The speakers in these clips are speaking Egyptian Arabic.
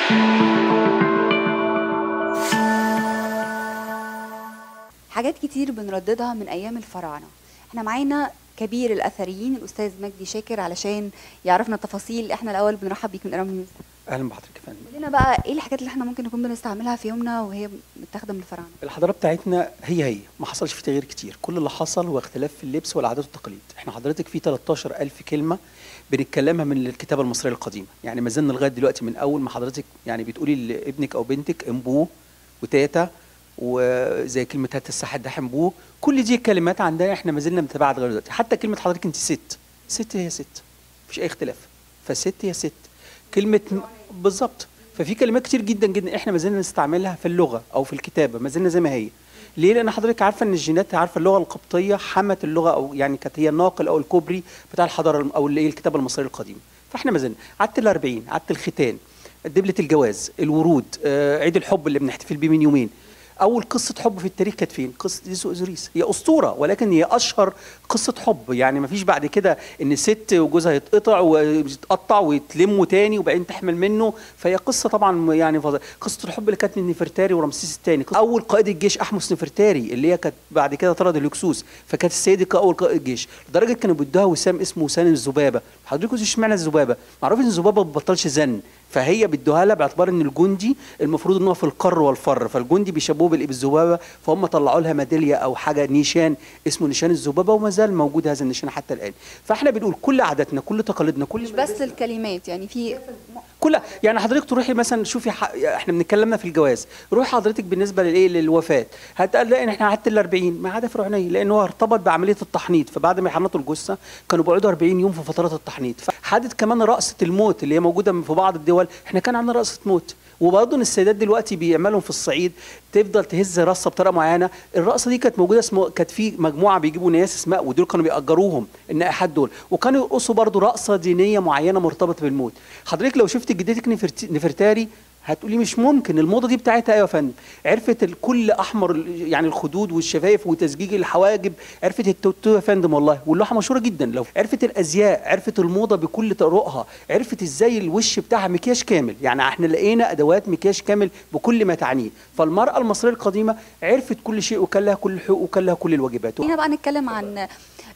حاجات كتير بنرددها من ايام الفراعنه احنا معانا كبير الاثريين الاستاذ مجدي شاكر علشان يعرفنا التفاصيل احنا الاول بنرحب بيك من ارام نيوز اهلا بحضرتك يا فندم قول لنا بقى ايه الحاجات اللي احنا ممكن نكون بنستعملها في يومنا وهي متاخده من الفراعنه الحضاره بتاعتنا هي هي ما حصلش في تغيير كتير كل اللي حصل هو اختلاف في اللبس والعادات والتقاليد احنا حضرتك في 13000 كلمه بنتكلمها من الكتابه المصريه القديمه يعني ما زلنا لغايه دلوقتي من اول ما حضرتك يعني بتقولي لابنك او بنتك امبو وتاتا وزي كلمه هات الساحه ده حنبوه كل دي كلمات عندنا احنا ما زلنا متابعه لغايه دلوقتي حتى كلمه حضرتك انت ست ست هي ست مفيش اي اختلاف فست هي ست كلمه م- بالظبط ففي كلمات كتير جدا جدا احنا ما زلنا نستعملها في اللغه او في الكتابه ما زلنا زي ما هي ليه لان حضرتك عارفه ان الجينات عارفه اللغه القبطيه حمت اللغه او يعني كانت هي الناقل او الكوبري بتاع الحضاره الم- او اللي هي الكتابه المصريه القديمه فاحنا ما زلنا عاده الأربعين عاده الختان دبلة الجواز الورود آه، عيد الحب اللي بنحتفل بيه من يومين اول قصه حب في التاريخ كانت فين قصه ايزو اوزوريس هي اسطوره ولكن هي اشهر قصه حب يعني ما فيش بعد كده ان ست وجوزها يتقطع ويتقطع ويتلموا تاني وبعدين تحمل منه فهي قصه طبعا يعني فظ- قصه الحب اللي كانت من نفرتاري ورمسيس الثاني اول قائد الجيش احمس نفرتاري اللي هي كانت بعد كده طرد الهكسوس فكانت السيده كاول قائد الجيش لدرجه كانوا بيدوها وسام اسمه وسام الذبابه حضرتك اشمعنى الذبابه معروف ان الذبابه ما بتبطلش زن فهي بيدوها لها باعتبار ان الجندي المفروض ان هو في القر والفر فالجندي بيشبهوه بالإيه بالذبابه فهم طلعوا لها ميداليه او حاجه نيشان اسمه نيشان الذبابه وما زال موجود هذا النيشان حتى الان فاحنا بنقول كل عاداتنا كل تقاليدنا كل مش بس الكلمات يعني في كل يعني حضرتك تروحي مثلا شوفي ح... احنا بنتكلمنا في الجواز روحي حضرتك بالنسبه للايه للوفاه هتلاقي ان احنا عاده ال 40 ما عدا فرعونيه لان هو ارتبط بعمليه التحنيط فبعد ما يحنطوا الجثه كانوا بيقعدوا 40 يوم في فترات التحنيط حدث كمان رقصه الموت اللي هي موجوده في بعض الدول احنا كان عندنا رقصه موت وبرضه إن السيدات دلوقتي بيعملوا في الصعيد تفضل تهز راسها بطريقه معينه الرقصه دي كانت موجوده اسمه كانت في مجموعه بيجيبوا ناس اسماء ودول كانوا بيأجروهم النائحات دول وكانوا يرقصوا برضه رقصه دينيه معينه مرتبطه بالموت حضرتك لو شفت جدتك نفرت- نفرتاري هتقولي مش ممكن الموضه دي بتاعتها ايوه يا فندم عرفت الكل احمر ال- يعني الخدود والشفايف وتزجيج الحواجب عرفت التوتو يا فندم والله واللوحه مشهوره جدا لو عرفت الازياء عرفت الموضه بكل طرقها عرفت ازاي الوش بتاعها مكياج كامل يعني احنا لقينا ادوات مكياج كامل بكل ما تعنيه فالمراه المصريه القديمه عرفت كل شيء وكان لها كل الحقوق وكان لها كل الواجبات هنا بقى نتكلم عن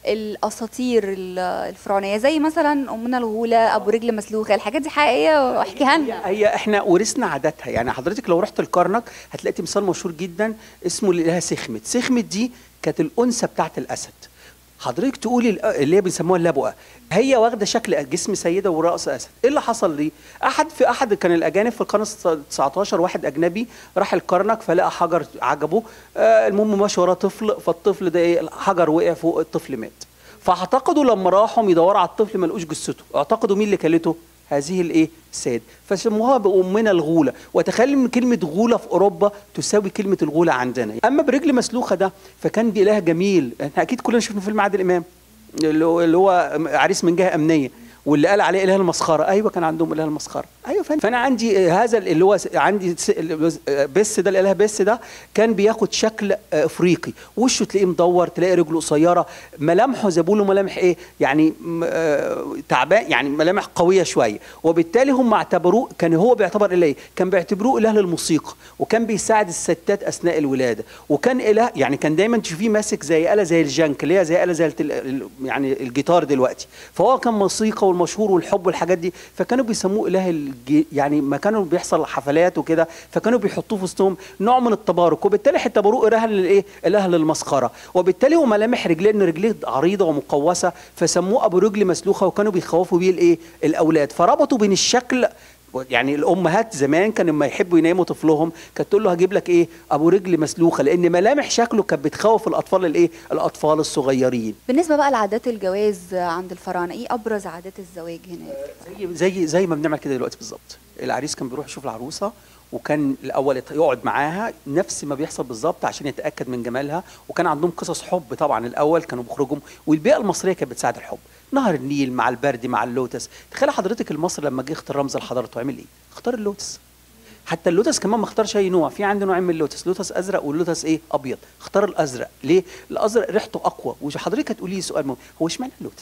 الاساطير ال- الفرعونيه زي مثلا امنا الغوله ابو رجل مسلوخه الحاجات دي حقيقيه واحكيها لنا هي احنا ورثنا عاداتها يعني حضرتك لو رحت الكرنك هتلاقي تمثال مشهور جدا اسمه اللي لها سخمت سخمت دي كانت الانثى بتاعت الاسد حضرتك تقولي ال- اللي هي بنسموها اللبؤه هي واخده شكل جسم سيده وراس اسد ايه اللي حصل لي احد في احد كان الاجانب في القرن الس- 19 واحد اجنبي راح الكرنك فلقى حجر عجبه آه المهم ماشي وراه طفل فالطفل ده ايه الحجر وقع فوق الطفل مات فاعتقدوا لما راحوا يدوروا على الطفل ما لقوش جثته اعتقدوا مين اللي كلته هذه الايه السيد فسموها بامنا الغوله وتخيل ان كلمه غوله في اوروبا تساوي كلمه الغوله عندنا اما برجل مسلوخه ده فكان دي اله جميل احنا اكيد كلنا شفنا فيلم عادل امام اللي هو اللي هو عريس من جهه امنيه واللي قال عليه اله المسخره ايوه كان عندهم اله المسخره ايوه فن. فانا عندي هذا اللي هو عندي س- اللي هو بس ده الاله بس ده كان بياخد شكل افريقي وشه تلاقيه مدور تلاقي رجله قصيره ملامحه زي ما بيقولوا ملامح ايه يعني م- آه، تعبان يعني ملامح قويه شويه وبالتالي هم اعتبروه كان هو بيعتبر اله إيه؟ كان بيعتبروه اله للموسيقى وكان بيساعد الستات اثناء الولاده وكان اله يعني كان دايما تشوفيه ماسك زي اله زي الجنك اللي هي زي اله زي التل- ال- يعني الجيتار دلوقتي فهو كان موسيقى والمشهور والحب والحاجات دي فكانوا بيسموه اله الجي يعني ما كانوا بيحصل حفلات وكده فكانوا بيحطوه في وسطهم نوع من التبارك وبالتالي اعتبروه اله للايه اله للمسخره وبالتالي هو ملامح رجليه ان رجليه عريضه ومقوسه فسموه ابو رجل مسلوخه وكانوا بيخوفوا بيه الايه الاولاد فربطوا بين الشكل يعني الامهات زمان كانوا لما يحبوا يناموا طفلهم كانت تقول له هجيب لك ايه ابو رجل مسلوخه لان ملامح شكله كانت بتخوف الاطفال الايه الاطفال الصغيرين بالنسبه بقى لعادات الجواز عند الفراعنه ايه ابرز عادات الزواج هناك زي زي زي ما بنعمل كده دلوقتي بالظبط العريس كان بيروح يشوف العروسه وكان الاول يت- يقعد معاها نفس ما بيحصل بالظبط عشان يتاكد من جمالها وكان عندهم قصص حب طبعا الاول كانوا بيخرجوا والبيئه المصريه كانت بتساعد الحب نهر النيل مع البرد مع اللوتس تخيل حضرتك المصري لما جه اختار رمز الحضاره عمل ايه اختار اللوتس حتى اللوتس كمان ما اختارش اي نوع في عنده نوعين من اللوتس لوتس ازرق واللوتس ايه ابيض اختار الازرق ليه الازرق ريحته اقوى وحضرتك هتقولي لي سؤال مهم هو اشمعنى اللوتس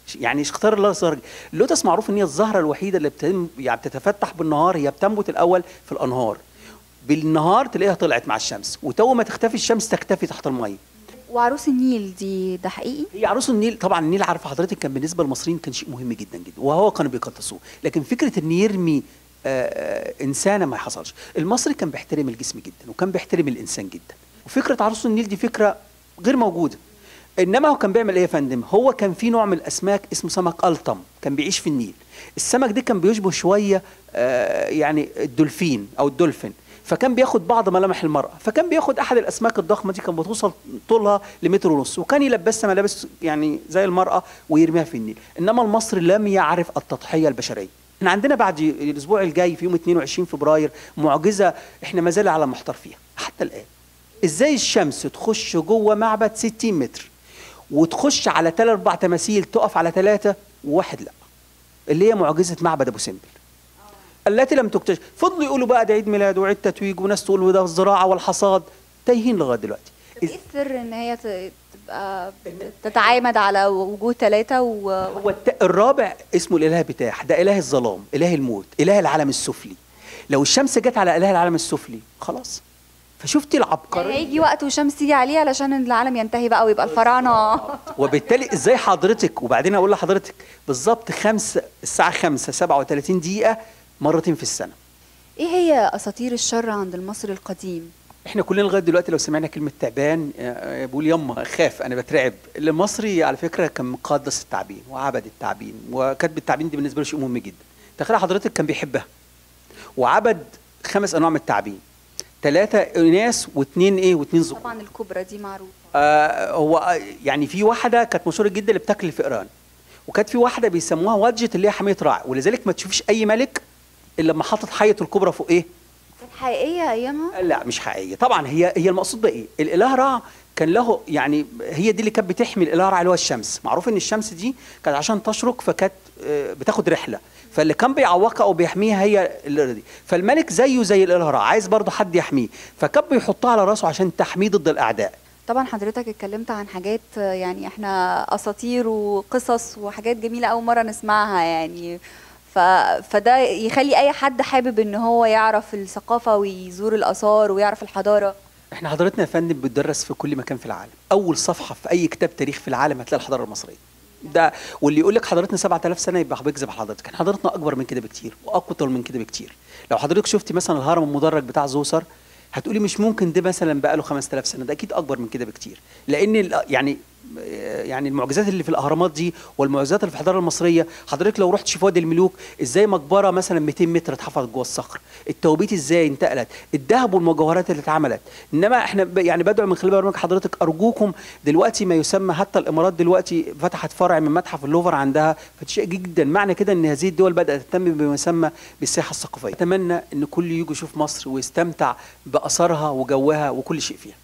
يعني اختار الله الزهره اللوتس معروف ان هي الزهره الوحيده اللي بتم يعني بتتفتح بالنهار هي بتنبت الاول في الانهار بالنهار تلاقيها طلعت مع الشمس وتو ما تختفي الشمس تختفي تحت الميه وعروس النيل دي ده حقيقي هي عروس النيل طبعا النيل عارفه حضرتك كان بالنسبه للمصريين كان شيء مهم جدا جدا وهو كانوا بيقدسوه لكن فكره ان يرمي آه، آه، انسانه ما حصلش المصري كان بيحترم الجسم جدا وكان بيحترم الانسان جدا وفكره عروس النيل دي فكره غير موجوده انما هو كان بيعمل ايه يا فندم هو كان في نوع من الاسماك اسمه سمك الطم كان بيعيش في النيل السمك ده كان بيشبه شويه آه، يعني الدولفين او الدولفين فكان بياخد بعض ملامح المرأة فكان بياخد أحد الأسماك الضخمة دي كان بتوصل طولها لمتر ونص وكان يلبسها ملابس يعني زي المرأة ويرميها في النيل إنما المصري لم يعرف التضحية البشرية احنا عندنا بعد الأسبوع الجاي في يوم 22 فبراير معجزة احنا ما زال على محتار فيها حتى الآن ازاي الشمس تخش جوه معبد 60 متر وتخش على ثلاث اربع تماثيل تقف على ثلاثه وواحد لا اللي هي معجزه معبد ابو سمبل التي لم تكتشف فضلوا يقولوا بقى ده عيد ميلاد وعيد تتويج وناس تقول وده الزراعه والحصاد تايهين لغايه دلوقتي ايه السر ان هي ت- تبقى تتعامد على وجود ثلاثة و... هو الت- الرابع اسمه الاله بتاح ده اله الظلام اله الموت اله العالم السفلي لو الشمس جت على اله العالم السفلي خلاص فشفتي يعني العبقريه هيجي وقت والشمس تيجي عليه علشان العالم ينتهي بقى ويبقى الفراعنة وبالتالي ازاي حضرتك وبعدين اقول لحضرتك بالظبط خمسة الساعه 5 37 دقيقه مرتين في السنه ايه هي اساطير الشر عند المصري القديم احنا كلنا لغايه دلوقتي لو سمعنا كلمه تعبان آه، بقول يما خاف انا بترعب المصري على فكره كان مقدس التعبين وعبد التعبين وكتب التعبين دي بالنسبه له شيء مهم جدا تخيل حضرتك كان بيحبها وعبد خمس انواع من التعبين ثلاثه اناث واثنين ايه واثنين ذكور طبعا الكبرى دي معروفة آه هو آه، يعني في واحده كانت مشهوره جدا اللي بتاكل الفئران وكانت في واحده بيسموها وادجت اللي هي حميه راعي ولذلك ما تشوفيش اي ملك الا لما حاطط حيه الكبرى فوق ايه كانت حقيقية ايامها لا مش حقيقيه طبعا هي هي المقصود بايه الاله رع كان له يعني هي دي اللي كانت بتحمي الاله رع اللي هو الشمس معروف ان الشمس دي كانت عشان تشرق فكانت آه، بتاخد رحله فاللي كان بيعوقها او بيحميها هي الإله دي فالملك زيه زي الاله رع عايز برضه حد يحميه فكان بيحطها على راسه عشان تحميه ضد الاعداء طبعا حضرتك اتكلمت عن حاجات آه، يعني احنا اساطير وقصص وحاجات جميله اول مره نسمعها يعني ف... فده يخلي اي حد حابب ان هو يعرف الثقافه ويزور الاثار ويعرف الحضاره احنا حضرتنا يا فندم بتدرس في كل مكان في العالم اول صفحه في اي كتاب تاريخ في العالم هتلاقي الحضاره المصريه ده واللي يقول لك حضرتنا 7000 سنه يبقى بيكذب على حضرتك احنا حضرتنا اكبر من كده بكتير واقوى من كده بكتير لو حضرتك شفتي مثلا الهرم المدرج بتاع زوسر هتقولي مش ممكن ده مثلا بقى له 5000 سنه ده اكيد اكبر من كده بكتير لان ال- يعني يعني المعجزات اللي في الاهرامات دي والمعجزات اللي في الحضاره المصريه حضرتك لو رحت شوف وادي الملوك ازاي مقبره مثلا 200 متر اتحفرت جوه الصخر التوابيت ازاي انتقلت الذهب والمجوهرات اللي اتعملت انما احنا ب- يعني بدعو من خلال برنامج حضرتك ارجوكم دلوقتي ما يسمى حتى الامارات دلوقتي فتحت فرع من متحف اللوفر عندها فشيء جدا معنى كده ان هذه الدول بدات تهتم بما يسمى بالسياحه الثقافيه اتمنى ان كل يجي يشوف مصر ويستمتع باثارها وجوها وكل شيء فيها